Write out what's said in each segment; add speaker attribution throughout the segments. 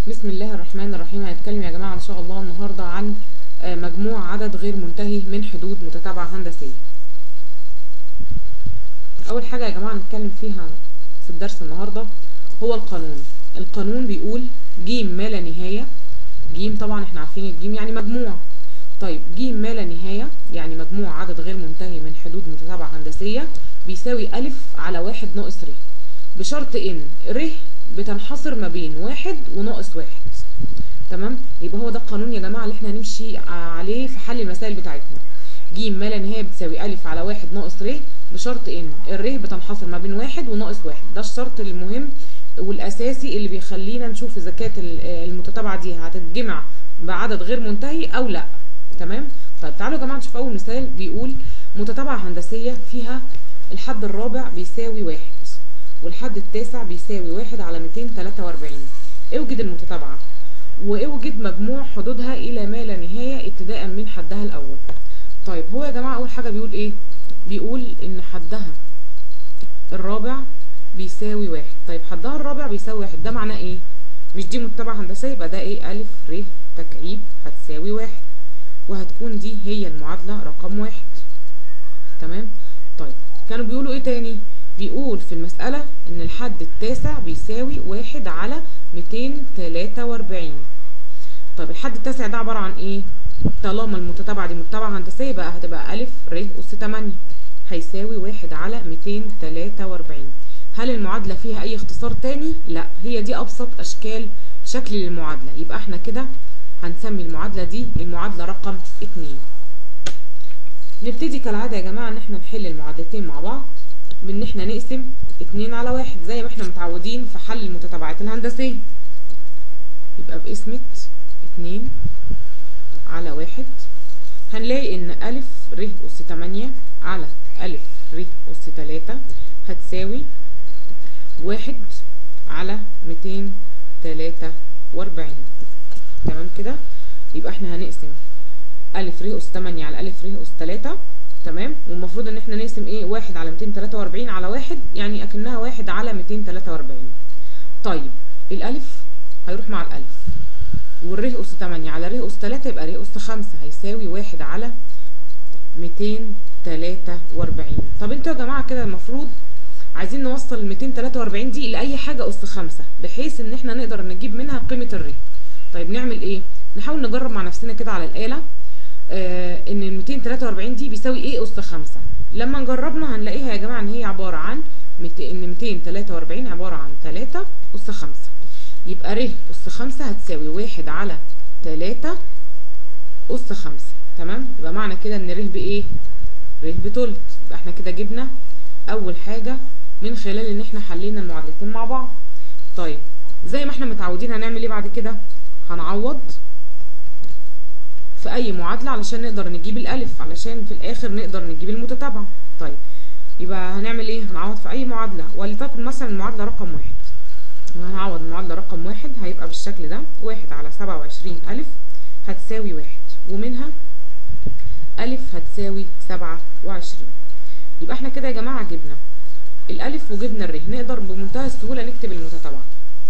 Speaker 1: بسم الله الرحمن الرحيم هنتكلم يا جماعة إن شاء الله النهاردة عن آه، مجموع عدد غير منتهي من حدود متتابعة هندسية أول حاجة يا جماعة نتكلم فيها في الدرس النهاردة هو القانون القانون بيقول ج ما لا نهاية ج طبعا احنا عارفين الجيم يعني مجموع طيب ج ما لا نهاية يعني مجموع عدد غير منتهي من حدود متتابعة هندسية بيساوي ألف على واحد ناقص ر بشرط إن ر بتنحصر ما بين واحد وناقص واحد تمام يبقى هو ده القانون يا جماعة اللي احنا هنمشي عليه في حل المسائل بتاعتنا ج ما لا نهاية بتساوي ألف على واحد ناقص ر بشرط إن الر بتنحصر ما بين واحد وناقص واحد ده الشرط المهم والأساسي اللي بيخلينا نشوف إذا كانت المتتابعة دي هتتجمع بعدد غير منتهي أو لأ تمام طيب تعالوا يا جماعة نشوف أول مثال بيقول متتابعة هندسية فيها الحد الرابع بيساوي واحد والحد التاسع بيساوي واحد على 243 اوجد المتتابعة واوجد مجموع حدودها إلى ما لا نهاية ابتداء من حدها الأول طيب هو يا جماعة أول حاجة بيقول إيه بيقول إن حدها الرابع بيساوي واحد طيب حدها الرابع بيساوي واحد ده معناه إيه مش دي متتابعة هندسية يبقى ده إيه ألف ر تكعيب هتساوي واحد وهتكون دي هي المعادلة رقم واحد تمام طيب كانوا بيقولوا ايه تاني بيقول في المسألة ان الحد التاسع بيساوي واحد على ميتين تلاتة واربعين طيب الحد التاسع ده عبارة عن ايه طالما المتتابعة دي متتابعة هندسية بقى هتبقى ألف ر أس تمانية هيساوي واحد على ميتين تلاتة واربعين هل المعادلة فيها أي اختصار تاني؟ لا هي دي أبسط أشكال شكل للمعادلة يبقى احنا كده هنسمي المعادلة دي المعادلة رقم اتنين نبتدي كالعادة يا جماعة ان احنا نحل المعادلتين مع بعض بان احنا نقسم اتنين على واحد زي ما احنا متعودين في حل المتتابعات الهندسية يبقى بقسمة اتنين على واحد هنلاقي ان ألف ر أس تمانية على ألف ر أس تلاتة هتساوي واحد على ميتين تلاتة واربعين تمام كده يبقى احنا هنقسم ألف ر أس تمانية على ألف ر أس تلاتة تمام والمفروض ان احنا نقسم ايه واحد على ميتين تلاتة واربعين على واحد يعني اكنها واحد على ميتين تلاتة واربعين طيب الألف هيروح مع الألف والر أس تمانية على ر أس تلاتة يبقى ر أس خمسة هيساوي واحد على ميتين تلاتة واربعين طب انتوا يا جماعة كده المفروض عايزين نوصل ال 243 دي لأي حاجة أس خمسة بحيث إن احنا نقدر نجيب منها قيمة الر طيب نعمل إيه؟ نحاول نجرب مع نفسنا كده على الآلة آه إن ال 243 دي بيساوي إيه أس خمسة لما نجربنا هنلاقيها يا جماعة إن هي عبارة عن مت... إن 243 عبارة عن 3 أس خمسة يبقى ر أس خمسة هتساوي واحد على 3 أس خمسة تمام؟ يبقى معنى كده إن ر بإيه؟ ر بتلت يبقى احنا كده جبنا أول حاجة من خلال ان احنا حلينا المعادلتين مع بعض طيب زي ما احنا متعودين هنعمل ايه بعد كده هنعوض في اي معادلة علشان نقدر نجيب الالف علشان في الاخر نقدر نجيب المتتابعة طيب يبقى هنعمل ايه هنعوض في اي معادلة ولتكن مثلا المعادلة رقم واحد هنعوض المعادلة رقم واحد هيبقى بالشكل ده واحد على سبعة وعشرين الف هتساوي واحد ومنها الف هتساوي سبعة وعشرين يبقى احنا كده يا جماعة جبنا الألف وجبنا الر نقدر بمنتهى السهولة نكتب المتتابعة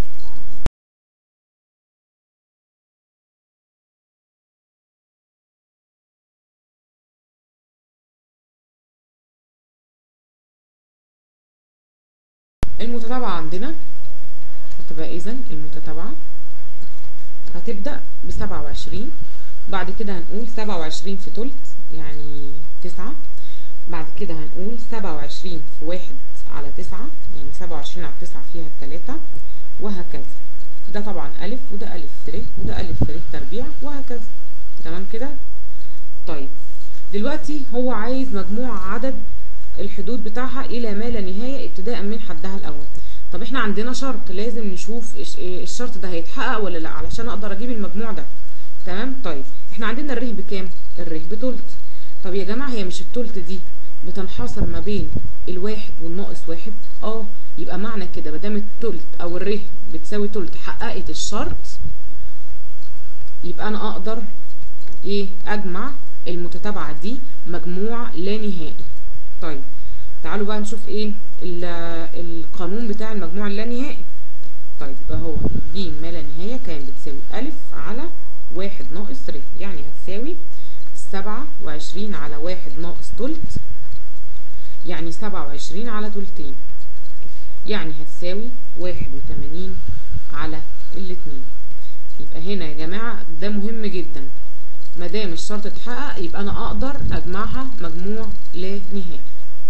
Speaker 1: المتتابعة عندنا هتبقى إذا المتتابعة هتبدأ بسبعة وعشرين بعد كده هنقول سبعة وعشرين في تلت يعني تسعة بعد كده هنقول سبعة وعشرين في واحد على تسعة يعني سبعة وعشرين على تسعة فيها التلاتة وهكذا ده طبعا ألف وده ألف ر وده ألف ر تربيع وهكذا تمام كده طيب دلوقتي هو عايز مجموع عدد الحدود بتاعها إلى ما لا نهاية ابتداء من حدها الأول طب احنا عندنا شرط لازم نشوف الشرط ده هيتحقق ولا لا علشان اقدر اجيب المجموع ده تمام طيب احنا عندنا الره بكام الره بتلت طب يا جماعة هي مش التلت دي بتنحصر ما بين الواحد والناقص واحد اه يبقى معنى كده مادام التلت او الره بتساوي تلت حققت الشرط يبقى انا اقدر ايه اجمع المتتابعة دي مجموع لا نهائي طيب تعالوا بقى نشوف ايه ال- القانون بتاع المجموع اللانهائي طيب يبقى هو ج ما لا نهاية كانت بتساوي ألف على واحد ناقص ر يعني هتساوي سبعة وعشرين على واحد ناقص تلت يعني سبعة وعشرين على تلتين يعني هتساوي واحد وتمانين على الاتنين يبقى هنا يا جماعة ده مهم جدا مادام الشرط اتحقق يبقى انا اقدر اجمعها مجموع لنهائي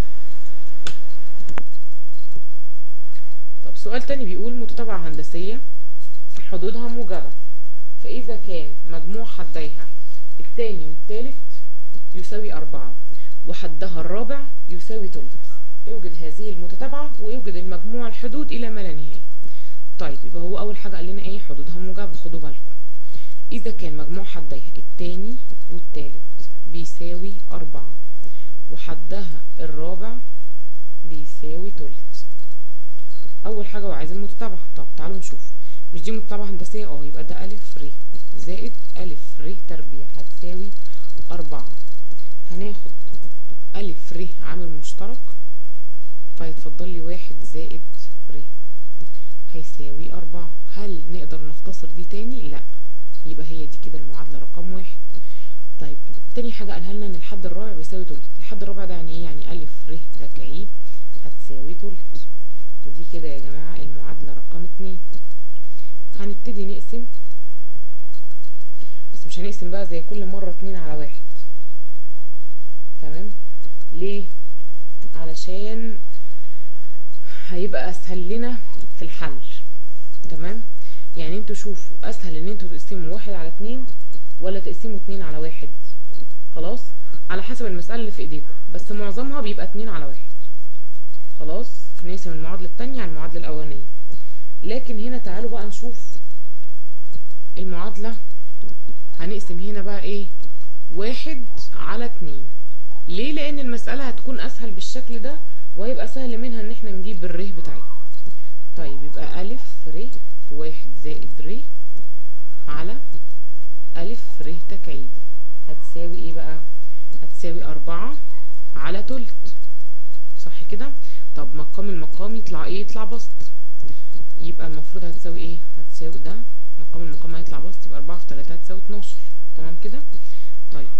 Speaker 1: طب سؤال تاني بيقول متتابعة هندسية حدودها موجبة فإذا كان مجموع حديها التاني والتالت يساوي أربعة وحدها الرابع يساوي تلت اوجد هذه المتتابعة واوجد المجموع الحدود إلى ما لا نهاية طيب يبقى هو أول حاجة قال لنا إيه حدودها موجبة خدوا بالكم إذا كان مجموع حديها التاني والتالت بيساوي أربعة وحدها الرابع بيساوي تلت أول حاجة هو عايز المتتابعة طب تعالوا نشوف مش دي متتابعة هندسية اه يبقى ده ألف ر زائد ألف ر تربيع هتساوي أربعة هناخد ألف ر عامل مشترك فيتفضل لي واحد زائد ر هيساوي أربعة هل نقدر نختصر دي تاني؟ لأ يبقى هي دي كده المعادلة رقم واحد طيب تاني حاجة قالها لنا ان الحد الرابع بيساوي تلت الحد الرابع ده يعني ايه يعني ألف ر تكعيب هتساوي تلت ودي كده يا جماعة المعادلة رقم اتنين هنبتدي نقسم بس مش هنقسم بقى زي كل مرة اتنين على واحد تمام ليه علشان هيبقى اسهل لنا في الحل تمام يعني انتوا شوفوا اسهل ان انتوا تقسموا واحد على اتنين ولا تقسموا اتنين على واحد خلاص على حسب المسألة اللي في ايديكم بس معظمها بيبقى اتنين على واحد خلاص نقسم المعادلة التانية على المعادلة الأولانية لكن هنا تعالوا بقى نشوف المعادلة هنقسم هنا بقى ايه واحد على اتنين ليه لان المسألة هتكون اسهل بالشكل ده وهيبقى سهل منها ان احنا نجيب الره بتاعتها طيب يبقى الف ر في واحد زائد ر على الف ر تكعيب هتساوي ايه بقى هتساوي اربعة على تلت صح كده طب مقام المقام يطلع ايه يطلع بسط يبقى المفروض هتساوي ايه هتساوي ده مقام المقام هيطلع بسط يبقى اربعة في تلاتة هتساوي اتناشر تمام كده طيب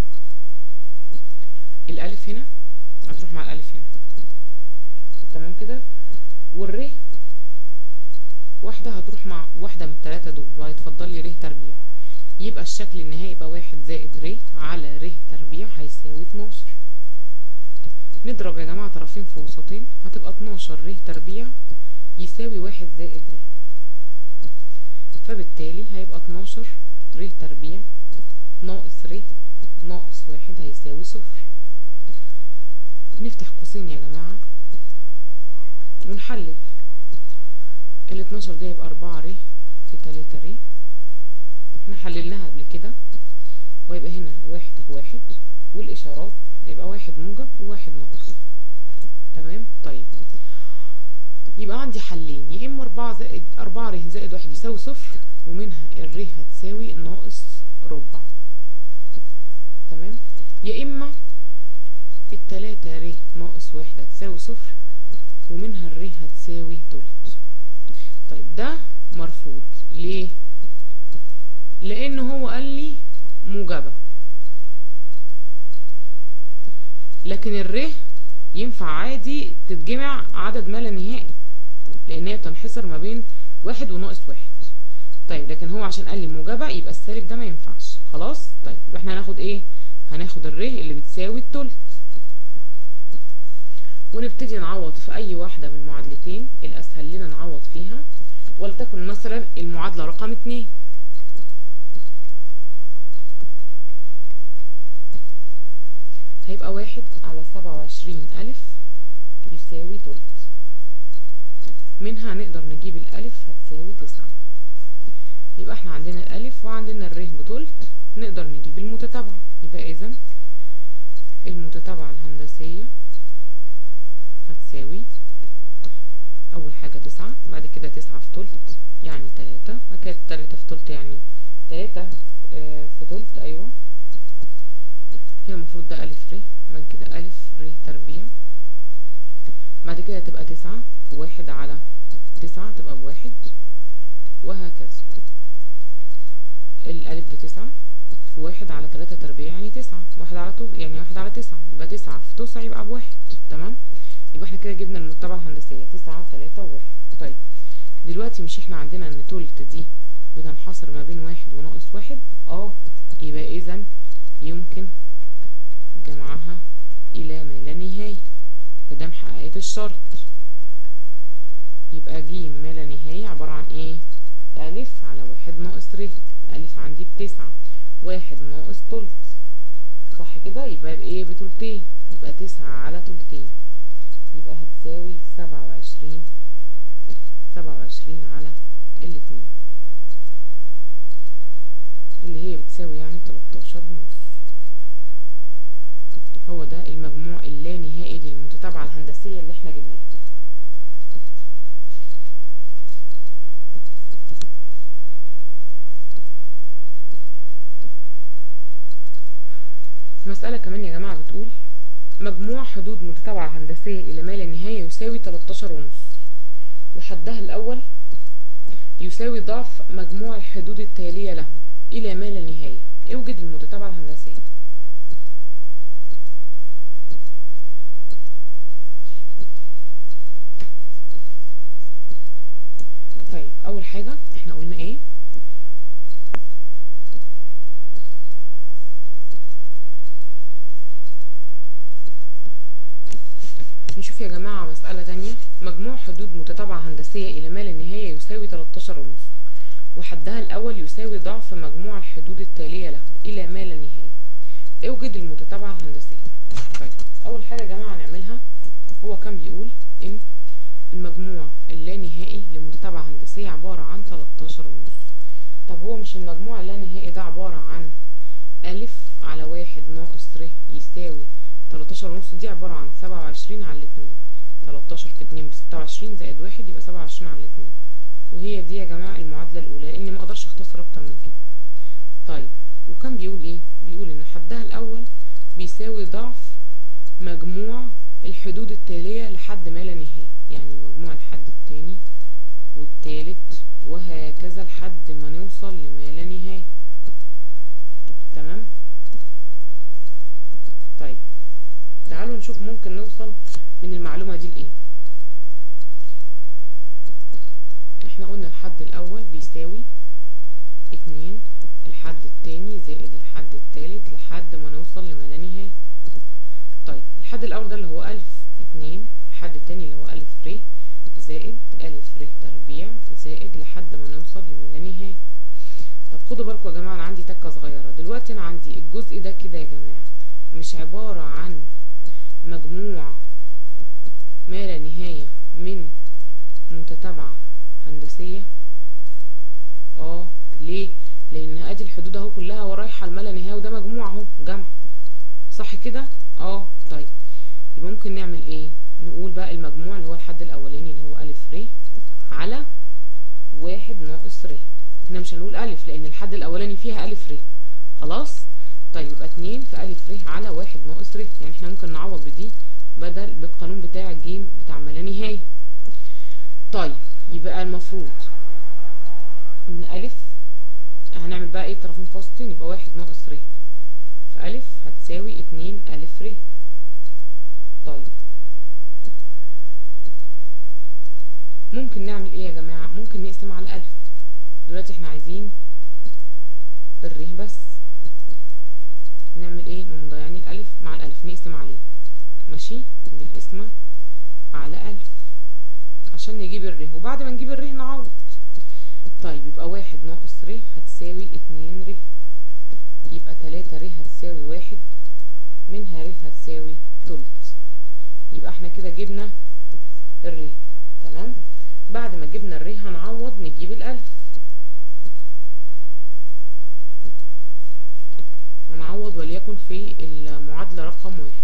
Speaker 1: الالف هنا هتروح مع الالف هنا تمام كده والر واحدة هتروح مع واحدة من التلاتة دول وهيتفضل لي ر تربيع يبقى الشكل النهائي يبقى واحد زائد ر على ر تربيع هيساوي اتناشر نضرب يا جماعة طرفين في وسطين هتبقى اتناشر ر تربيع يساوي واحد زائد ر فبالتالي هيبقى اتناشر ر تربيع ناقص ر ناقص واحد هيساوي صفر نفتح قوسين يا جماعة ونحلل ال 12 دي هيبقى 4 ر في 3 ر احنا حللناها قبل كده ويبقى هنا واحد في واحد والإشارات يبقى واحد موجب وواحد ناقص تمام طيب يبقى عندي حلين يا اما 4 زائد 4 ر زائد واحد يساوي صفر ومنها الر هتساوي ناقص ربع تمام يا اما التلاتة ر ناقص واحد هتساوي صفر ومنها الر هتساوي تلت طيب ده مرفوض ليه لان هو قال لي موجبة لكن الر ينفع عادي تتجمع عدد ما لا نهائي لان هي بتنحصر ما بين واحد وناقص واحد طيب لكن هو عشان قال لي موجبة يبقى السالب ده ما ينفعش خلاص طيب يبقى احنا هناخد ايه هناخد الر اللي بتساوي التلت ونبتدي نعوض في اي واحدة من المعادلتين الاسهل لنا نعوض فيها ولتكن مثلا المعادلة رقم اتنين هيبقى واحد على سبعة وعشرين ألف يساوي تلت منها نقدر نجيب الألف هتساوي تسعة يبقى احنا عندنا الألف وعندنا الر بتلت نقدر نجيب المتتابعة يبقى إذا المتتابعة الهندسية هتساوي أول حاجة تسعة بعد كده تسعة في تلت يعني تلاتة بعد كده تلاتة في تلت يعني تلاتة اه في تلت أيوة هي المفروض ده ألف ر بعد كده ألف ر تربيع بعد كده تبقى تسعة في واحد على تسعة تبقى بواحد وهكذا الألف بتسعة في واحد على تلاتة تربيع يعني تسعة واحد على تو يعني واحد على تسعة يبقى تسعة في تسعة يبقى بواحد تمام يبقى احنا كده جبنا المتبعة الهندسية تسعة وتلاتة وواحد طيب دلوقتي مش احنا عندنا ان تلت دي بتنحصر ما بين واحد وناقص واحد اه يبقى اذا يمكن جمعها الى ما لا نهاية مادام حققت الشرط يبقى ج ما لا نهاية عبارة عن ايه ألف على واحد ناقص ر ألف عندي بتسعة واحد ناقص تلت صح كده يبقى بإيه بتلتين يبقى تسعة على تلتين يبقى هتساوي سبعة وعشرين سبعة وعشرين على الاتنين اللي هي بتساوي يعني تلاتاشر ونص هو ده المجموع اللانهائي للمتتابعة الهندسية اللي احنا جبناها مسألة كمان يا جماعة بتقول مجموع حدود متتابعة هندسية إلى ما لا نهاية يساوي 13 ونص وحدها الأول يساوي ضعف مجموع الحدود التالية له إلى ما لا نهاية اوجد المتتابعة الهندسية طيب أول حاجة احنا قلنا ايه نشوف يا جماعة مسألة تانية مجموع حدود متتابعة هندسية إلى ما لا نهاية يساوي 13 ونص وحدها الأول يساوي ضعف مجموع الحدود التالية له إلى ما لا نهاية اوجد المتتابعة الهندسية طيب أول حاجة يا جماعة نعملها هو كان بيقول إن المجموع اللانهائي لمتتابعة هندسية عبارة عن 13 ونص طب هو مش المجموع اللانهائي ده عبارة عن ألف على واحد ناقص ر يساوي 13 ونص دي عبارة عن 27 على الاتنين 13 في 2 ب 26 زائد واحد يبقى 27 على الاتنين وهي دي يا جماعة المعادلة الأولى لأني ما أقدرش أختصر أكتر من كده طيب وكان بيقول إيه؟ بيقول إن حدها الأول بيساوي ضعف مجموع الحدود التالية لحد ما لا نهاية يعني مجموع الحد التاني والتالت وهكذا لحد ما نوصل لما لا نهاية تمام طيب تعالوا نشوف ممكن نوصل من المعلومة دي لإيه احنا قلنا الحد الأول بيساوي اتنين الحد التاني زائد الحد التالت لحد ما نوصل لما لا نهاية طيب الحد الأول ده اللي هو ألف اتنين الحد التاني اللي هو ألف ر زائد ألف ر تربيع زائد لحد ما نوصل لما لا نهاية طب خدوا بالكم يا جماعة أنا عندي تكة صغيرة دلوقتي أنا عندي الجزء ده كده يا جماعة مش عبارة عن مجموع ما لا نهاية من متتابعة هندسية اه ليه لان ادي الحدود اهو كلها ورايحة لما لا نهاية وده مجموع اهو جمع صح كده اه طيب يبقى ممكن نعمل ايه نقول بقى المجموع اللي هو الحد الاولاني اللي هو الف ر على واحد ناقص ر احنا مش هنقول الف لان الحد الاولاني فيها الف ر خلاص طيب يبقى اتنين في ألف ر على واحد ناقص ر يعني احنا ممكن نعوض بدي بدل بالقانون بتاع الجيم بتاع ما لا نهاية طيب يبقى المفروض ان ألف هنعمل بقى ايه طرفين فاصلين يبقى واحد ناقص ر فألف هتساوي اتنين ألف ر طيب ممكن نعمل ايه يا جماعة ممكن نقسم على ألف دلوقتي احنا عايزين الر بس نعمل ايه نقوم ضايعين الالف مع الالف نقسم عليه ماشي بالقسمة على الف عشان نجيب الر وبعد ما نجيب الر نعوض طيب يبقى واحد ناقص ر هتساوي اتنين ر يبقى تلاتة ر هتساوي واحد منها ر هتساوي تلت يبقى احنا كده جبنا الر تمام بعد ما جبنا الر هنعوض نجيب الالف هنعوض وليكن في المعادلة رقم واحد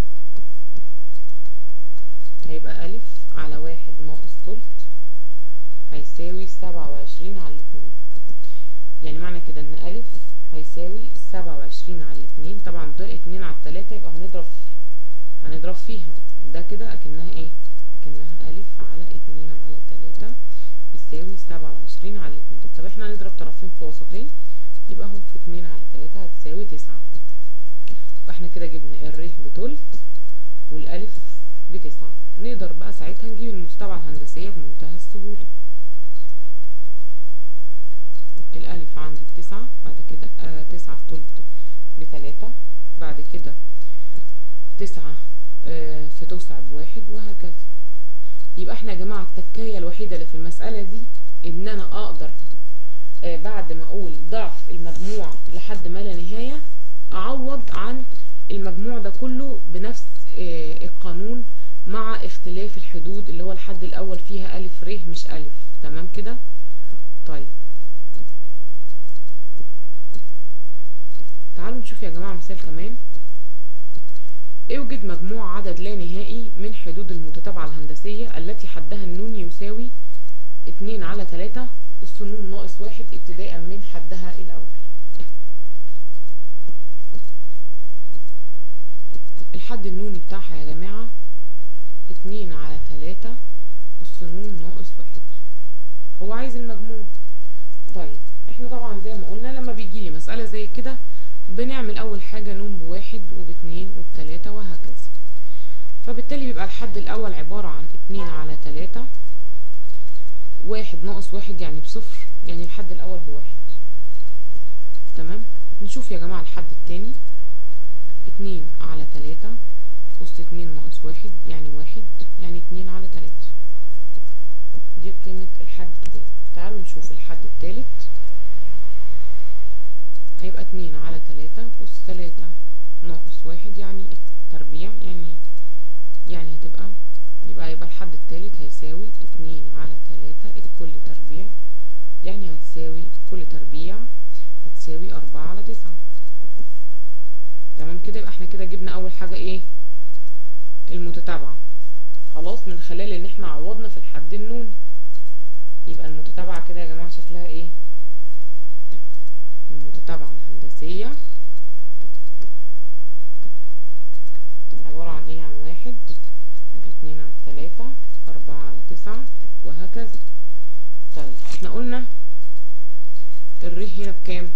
Speaker 1: هيبقى ألف على واحد ناقص تلت هيساوي سبعة وعشرين على الاتنين يعني معنى كده ان ألف هيساوي سبعة وعشرين على الاتنين طبعا ده اتنين على التلاتة يبقى هنضرب هنضرب فيها ده كده اكنها ايه اكنها ألف على اتنين على تلاتة يساوي سبعة وعشرين على اتنين طب احنا هنضرب طرفين في وسطين يبقى اهو في اتنين على تلاتة هتساوي تسعة فاحنا كده جبنا الر بتلت والالف بتسعة نقدر بقى ساعتها نجيب المتتابعة الهندسية بمنتهى السهولة الالف عندي بتسعة بعد كده آه تسعة في تلت بتلاتة بعد كده تسعة آه في تسعة بواحد وهكذا يبقى احنا يا جماعة التكاية الوحيدة اللي في المسألة دي ان انا اقدر آه بعد ما اقول ضعف المجموع لحد ما لا نهاية اعوض عن المجموع ده كله بنفس آه القانون مع اختلاف الحدود اللي هو الحد الاول فيها الف ر مش الف تمام كده طيب تعالوا نشوف يا جماعة مثال كمان اوجد مجموع عدد لا نهائي من حدود المتتابعة الهندسية التي حدها النون يساوي اتنين على تلاتة السنون ناقص واحد ابتداء من حدها الأول الحد النوني بتاعها يا جماعة اتنين على تلاتة السنون ناقص واحد هو عايز المجموع طيب احنا طبعا زي ما قلنا لما بيجيلي مسألة زي كده بنعمل اول حاجة نون بواحد وباتنين وبتلاتة وهكذا فبالتالي بيبقى الحد الاول عبارة عن اتنين على تلاتة واحد ناقص واحد يعني بصفر يعني الحد الاول بواحد تمام نشوف يا جماعة الحد التاني اتنين على تلاتة أس اتنين ناقص واحد يعني واحد يعني اتنين على تلاتة دي قيمة الحد التاني تعالوا نشوف الحد التالت هيبقى اتنين على تلاتة أس تلاتة ناقص واحد يعني تربيع يعني يعني هتبقى يبقى هيبقى الحد التالت هيساوي اتنين على تلاتة الكل تربيع يعني هتساوي كل تربيع هتساوي أربعة على تسعة تمام كده يبقى احنا كده جبنا أول حاجة ايه المتتابعة خلاص من خلال ان احنا عوضنا في الحد النون يبقى المتتابعة كده يا جماعة شكلها ايه المتتابعة الهندسية عبارة عن ايه عن واحد اتنين على تلاتة اربعة على تسعة وهكذا طيب احنا قلنا الر هنا بكام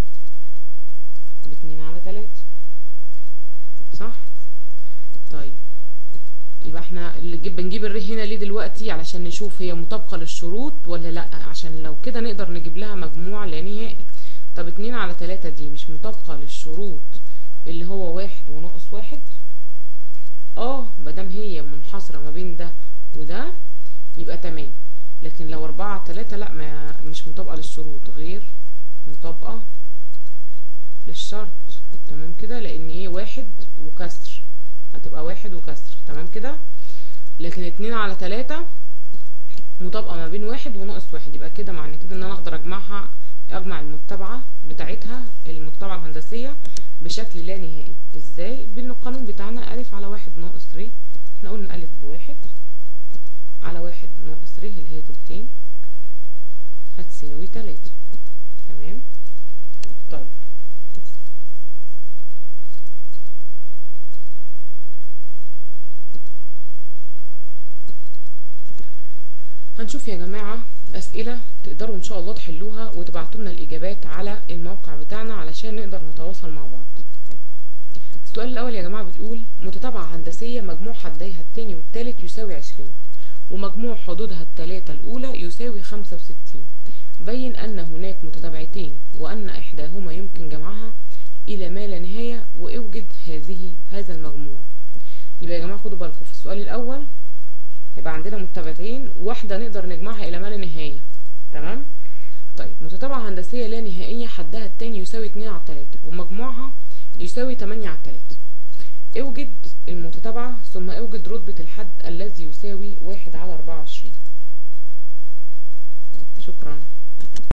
Speaker 1: باتنين على تلاتة صح طيب يبقى احنا اللي جيب بنجيب الر هنا ليه دلوقتي علشان نشوف هي مطابقة للشروط ولا لا عشان لو كده نقدر نجيب لها مجموع لا نهائي طب اتنين على تلاتة دي مش مطابقة للشروط اللي هو واحد وناقص واحد اه مادام هي منحصرة ما بين ده وده يبقى تمام لكن لو اربعة على تلاتة لا ما مش مطابقة للشروط غير مطابقة للشرط تمام كده لان ايه واحد وكسر هتبقى واحد وكسر تمام كده لكن اتنين على تلاتة مطابقة ما بين واحد وناقص واحد يبقى كده معنى كده ان انا اقدر اجمعها اجمع المتبعة بتاعتها المتبعة الهندسية بشكل لا نهائي ازاي بالقانون بتاعنا الف على واحد ناقص ر احنا قلنا الف بواحد على واحد ناقص ر اللي هي تلتين هتساوي تلاتة تمام طيب هنشوف يا جماعة أسئلة تقدروا إن شاء الله تحلوها وتبعتوا لنا الإجابات على الموقع بتاعنا علشان نقدر نتواصل مع بعض السؤال الأول يا جماعة بتقول متتابعة هندسية مجموع حديها التاني والتالت يساوي عشرين ومجموع حدودها التلاتة الأولى يساوي خمسة وستين بين أن هناك متتابعتين وأن إحداهما يمكن جمعها إلى ما لا نهاية وأوجد هذه هذا المجموع يبقى يا جماعة خدوا بالكم في السؤال الأول يبقى عندنا متتابعتين واحدة نقدر نجمعها إلى ما لا نهاية تمام طيب متتابعة هندسية لا نهائية حدها التاني يساوي اتنين على التلاتة ومجموعها يساوي تمانية على التلاتة اوجد المتتابعة ثم اوجد رتبة الحد الذي يساوي واحد على